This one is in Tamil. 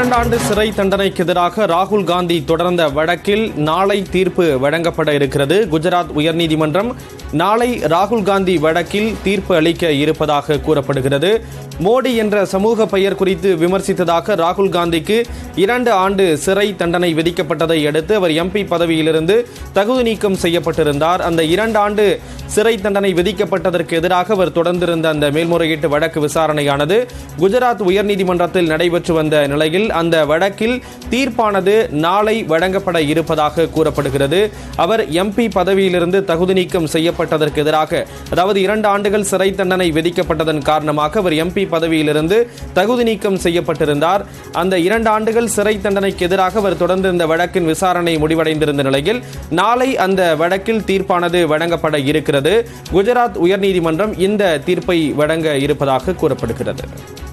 இரண்டாண்டு சிறை தண்டனைக்கு எதிராக ராகுல் காந்தி தொடர்ந்த வழக்கில் நாளை தீர்ப்பு வழங்கப்பட இருக்கிறது குஜராத் உயர்நீதிமன்றம் நாளை ராகுல் காந்தி வழக்கில் தீர்ப்பு அளிக்க இருப்பதாக கூறப்படுகிறது மோடி என்ற சமூக பெயர் குறித்து விமர்சித்ததாக ராகுல் காந்திக்கு இரண்டு ஆண்டு சிறை தண்டனை விதிக்கப்பட்டதை அடுத்து அவர் எம்பி பதவியிலிருந்து தகுதி நீக்கம் செய்யப்பட்டிருந்தார் அந்த இரண்டு ஆண்டு சிறை தண்டனை விதிக்கப்பட்டதற்கு எதிராக அவர் தொடர்ந்திருந்த அந்த மேல்முறையீட்டு வழக்கு விசாரணையானது குஜராத் உயர்நீதிமன்றத்தில் நடைபெற்று வந்த நிலையில் அந்த வழக்கில் தீர்ப்பானது நாளை வழங்கப்பட இருப்பதாக கூறப்படுகிறது அவர் எம்பி பதவியிலிருந்து தகுதி நீக்கம் செய்யப்பட்டதற்கு எதிராக அதாவது இரண்டு ஆண்டுகள் சிறை தண்டனை விதிக்கப்பட்டதன் காரணமாக அவர் எம்பி பதவியிலிருந்து தகுதி நீக்கம் செய்யப்பட்டிருந்தார் அந்த இரண்டு ஆண்டுகள் சிறை தண்டனைக்கு எதிராக அவர் தொடர்ந்து இந்த வழக்கின் விசாரணை முடிவடைந்திருந்த நிலையில் நாளை அந்த வழக்கில் தீர்ப்பானது வழங்கப்பட இருக்கிறது குஜராத் உயர்நீதிமன்றம் இந்த தீர்ப்பை வழங்க இருப்பதாக கூறப்படுகிறது